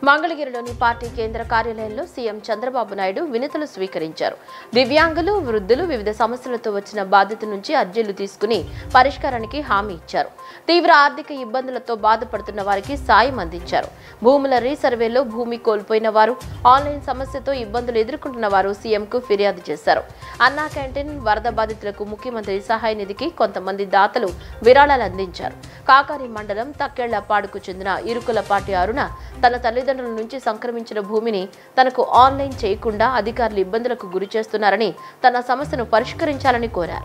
మంగళగిరిలోని పార్టీ కేంద్ర కార్యాలయంలో సీఎం చంద్రబాబు నాయుడు వినతులు స్వీకరించారు దివ్యాంగులు వృద్ధులు వివిధ సమస్యలతో వచ్చిన బాధిత నుంచి అర్జీలు తీసుకుని పరిష్కారానికి హామీ ఇచ్చారు తీవ్ర ఆర్థిక ఇబ్బందులతో బాధపడుతున్న వారికి సాయం అందించారు భూముల రీసర్వేలో భూమి కోల్పోయిన వారు ఆన్లైన్ సమస్యతో ఇబ్బందులు ఎదుర్కొంటున్న వారు సీఎంకు ఫిర్యాదు చేశారు అన్నా క్యాంటీన్ వరద బాధితులకు ముఖ్యమంత్రి సహాయ నిధికి కొంతమంది దాతలు విరాళాలు అందించారు కాకాని మండలం తక్కెళ్లపాడుకు చెందిన ఇరుకులపాటి అరుణ తన తల్లిదండ్రుల నుంచి సంక్రమించిన భూమిని తనకు ఆన్లైన్ చేయకుండా అధికారులు ఇబ్బందులకు గురి చేస్తున్నారని తన సమస్యను పరిష్కరించాలని కోరారు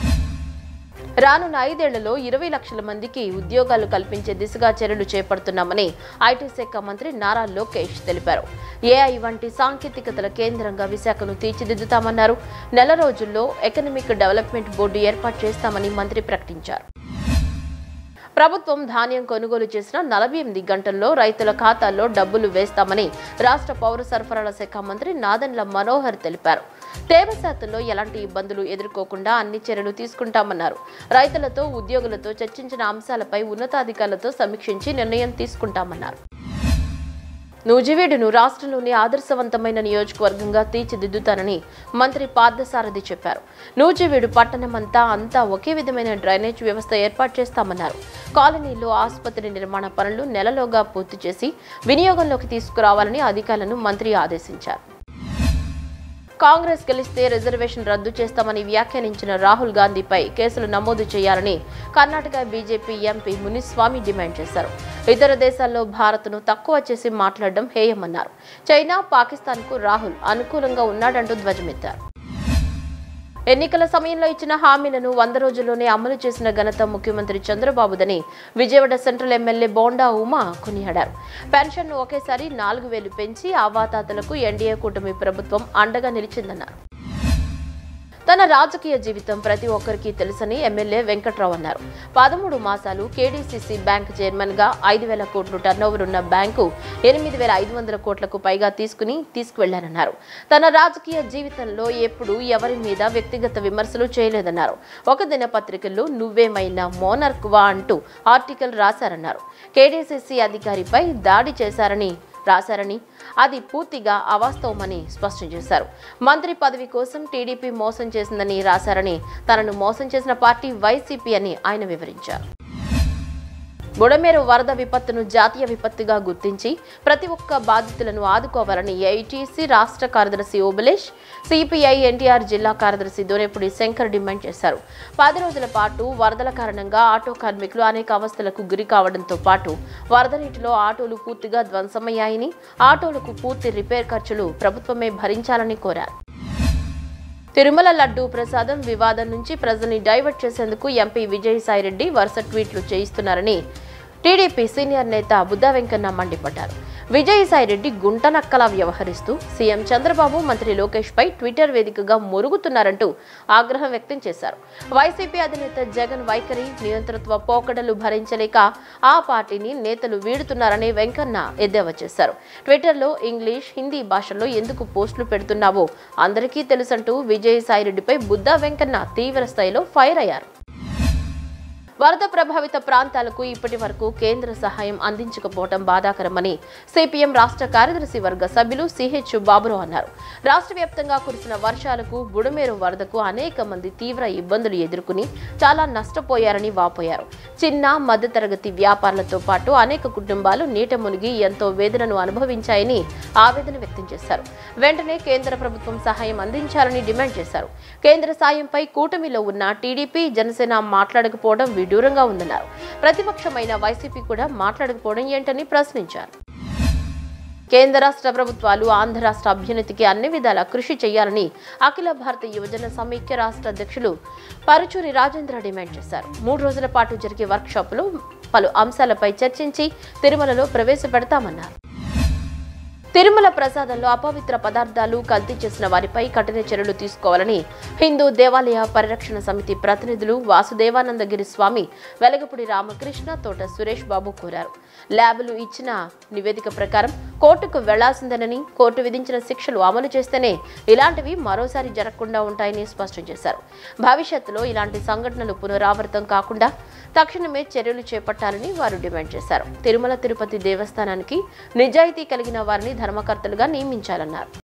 రానున్న ఐదేళ్లలో ఇరవై లక్షల మందికి ఉద్యోగాలు కల్పించే దిశగా చర్యలు చేపడుతున్నామని ఐటీ శాఖ మంత్రి నారా లోకేష్ తెలిపారు ఏఐ వంటి సాంకేతికతల కేంద్రంగా విశాఖను తీర్చిదిద్దుతామన్నారు నెల రోజుల్లో ఎకనమిక్ డెవలప్మెంట్ బోర్డు ఏర్పాటు చేస్తామని మంత్రి ప్రకటించారు ప్రభుత్వం ధాన్యం కొనుగోలు చేసిన నలభై ఎనిమిది గంటల్లో రైతుల ఖాతాల్లో డబ్బులు వేస్తామని రాష్ట్ర పౌర సరఫరాల శాఖ మంత్రి నాదెండ్ల మనోహర్ తెలిపారు తేమ శాతంలో ఎలాంటి ఇబ్బందులు ఎదుర్కోకుండా అన్ని చర్యలు తీసుకుంటామన్నారు రైతులతో ఉద్యోగులతో చర్చించిన అంశాలపై ఉన్నతాధికారులతో సమీక్షించి నిర్ణయం తీసుకుంటామన్నారు నూజివీడును రాష్ట్రంలోని ఆదర్శవంతమైన నియోజకవర్గంగా తీర్చిదిద్దుతానని మంత్రి పార్థసారథి చెప్పారు నూజివీడు పట్టణమంతా అంతా ఒకే విధమైన డ్రైనేజ్ వ్యవస్థ ఏర్పాటు చేస్తామన్నారు కాలనీలో ఆసుపత్రి నిర్మాణ పనులు నెలలోగా పూర్తి చేసి వినియోగంలోకి తీసుకురావాలని అధికారులను మంత్రి ఆదేశించారు కాంగ్రెస్ గెలిస్తే రిజర్వేషన్ రద్దు చేస్తామని వ్యాఖ్యానించిన రాహుల్ గాంధీపై కేసులు నమోదు చేయాలని Karnataka BJP MP Muniswamy demand చేశారు ఇతర దేశాల్లో భారత్ను తక్కువ చేసి మాట్లాడడం హేయమన్నారు చైనా పాకిస్తాన్కు రాహుల్ అనుకూలంగా ఉన్నాడంటూ ధ్వజమెత్తారు ఎన్నికల సమయంలో ఇచ్చిన హామీలను వంద రోజుల్లోనే అమలు చేసిన ఘనత ముఖ్యమంత్రి చంద్రబాబుదని విజయవాడ సెంట్రల్ ఎమ్మెల్యే బోండా ఉమా కొనియాడారు పెన్షన్ను ఒకేసారి నాలుగు వేలు పెంచి అవాతాతలకు ఎన్డీఏ కూటమి ప్రభుత్వం అండగా నిలిచిందన్నారు తన రాజకీయ జీవితం ప్రతి ఒక్కరికి తెలుసని ఎమ్మెల్యే వెంకట్రావు అన్నారు పదమూడు మాసాలు కేడీసీసీ బ్యాంక్ చైర్మన్ గా ఐదు వేల కోట్లు టర్నోవర్ ఉన్న బ్యాంకు ఎనిమిది వేల ఐదు వందల కోట్లకు పైగా తీసుకుని తీసుకువెళ్లారన్నారు తన రాజకీయ జీవితంలో ఎప్పుడు ఎవరి మీద వ్యక్తిగత విమర్శలు చేయలేదన్నారు ఒక దినపత్రికల్లో నువ్వేమైనా మోనర్క్వా అంటూ ఆర్టికల్ రాశారన్నారు కేడీసీసీ అధికారిపై దాడి చేశారని రాశారని అది పూర్తిగా అవాస్తవమని స్పష్టం చేశారు మంత్రి పదవి కోసం టీడీపీ మోసం చేసిందని రాశారని తనను మోసం చేసిన పార్టీ వైసీపీ అని ఆయన వివరించారు బుడమేరు వరద విపత్తును జాతీయ విపత్తుగా గుర్తించి ప్రతి ఒక్క బాధితులను ఆదుకోవాలని ఏఐటీసీ రాష్ట్ర కార్యదర్శి ఓబులేష్ సిపిఐ ఎన్టీఆర్ జిల్లా కార్యదర్శి దోనేపుడి శంకర్ డిమాండ్ చేశారు పది రోజుల పాటు వరదల కారణంగా ఆటో కార్మికులు అనేక అవస్థలకు గురి కావడంతో పాటు వరద నీటిలో ఆటోలు పూర్తిగా ధ్వంసమయ్యాయని ఆటోలకు పూర్తి రిపేర్ ఖర్చులు ప్రభుత్వమే భరించాలని కోరారు తిరుమల లడ్డూ ప్రసాదం వివాదం నుంచి ప్రజల్ని డైవర్ట్ చేసేందుకు ఎంపీ విజయసాయిరెడ్డి వరుస ట్వీట్లు చేయిస్తున్నారని టీడీపీ సీనియర్ నేత బుద్ధా వెంకన్న మండిపడ్డారు విజయసాయిరెడ్డి గుంటనక్కలా వ్యవహరిస్తూ సీఎం చంద్రబాబు మంత్రి లోకేష్ పై ట్విట్టర్ వేదికగా మురుగుతున్నారంటూ ఆగ్రహం వ్యక్తం చేశారు వైసీపీ అధినేత జగన్ వైఖరి నియంతృత్వ పోకడలు భరించలేక ఆ పార్టీని నేతలు వీడుతున్నారని వెంకన్న ఎద్దేవా చేశారు ట్విట్టర్లో ఇంగ్లీష్ హిందీ భాషల్లో ఎందుకు పోస్టులు పెడుతున్నావో అందరికీ తెలుసంటూ విజయసాయిరెడ్డిపై బుద్ధా వెంకన్న తీవ్ర స్థాయిలో ఫైర్ అయ్యారు వరద ప్రభావిత ప్రాంతాలకు ఇప్పటి వరకు కేంద్ర సహాయం అందించకపోవడం బాధాకరమని సిపిఎం రాష్ట్ర కార్యదర్శి వర్గ సభ్యులు సిహెచ్ బాబురావు అన్నారు రాష్ట్ర వ్యాప్తంగా కురిసిన వర్షాలకు బుడమేరు వరదకు అనేక మంది తీవ్ర ఇబ్బందులు ఎదుర్కొని చాలా నష్టపోయారని వాపోయారు చిన్న మధ్యతరగతి వ్యాపారులతో పాటు అనేక కుటుంబాలు నీట మునిగి ఎంతో వేదనను అనుభవించాయని ఆవేదన వ్యక్తం చేశారు వెంటనే కేంద్ర ప్రభుత్వం సహాయం అందించాలని డిమాండ్ చేశారు కేంద్ర సాయంపై కూటమిలో ఉన్న టీడీపీ జనసేన మాట్లాడకపోవడం విడూరంగా ఉందన్నారు ప్రతిపక్షమైన వైసీపీ కూడా మాట్లాడకపోవడం ఏంటని ప్రశ్నించారు కేంద్ర రాష్ట్ర ప్రభుత్వాలు ఆంధ్ర రాష్ట్ర అభ్యున్నతికి అన్ని విధాలా కృషి చేయాలని అఖిల భారత యువజన సమైక్య రాష్ట్ర అధ్యక్షులు పరుచూరి రాజేంద్ర డిమాండ్ చేశారు మూడు రోజుల పాటు జరిగే వర్క్షాపులో పలు అంశాలపై చర్చించి తిరుమలలో ప్రవేశపెడతామన్నారు తిరుమల ప్రసాదంలో అపవిత్ర పదార్థాలు కల్తీ చేసిన వారిపై కఠిన చర్యలు తీసుకోవాలని హిందూ దేవాలయ పరిరక్షణ సమితి ప్రతినిధులు వాసుదేవానందగిరి స్వామి వెలగపూడి రామకృష్ణ తోట సురేష్ బాబు కోరారు ల్యాబులు ఇచ్చిన నివేదిక ప్రకారం కోర్టుకు వెళ్లాల్సిందేనని కోర్టు విధించిన శిక్షలు అమలు చేస్తేనే ఇలాంటివి మరోసారి జరగకుండా ఉంటాయని స్పష్టం చేశారు భవిష్యత్తులో ఇలాంటి సంఘటనలు పునరావృతం కాకుండా తక్షణమే చర్యలు చేపట్టాలని వారు డిమాండ్ చేశారు తిరుమల తిరుపతి దేవస్థానానికి నిజాయితీ కలిగిన వారిని ధర్మకర్తలుగా నియమించాలన్నారు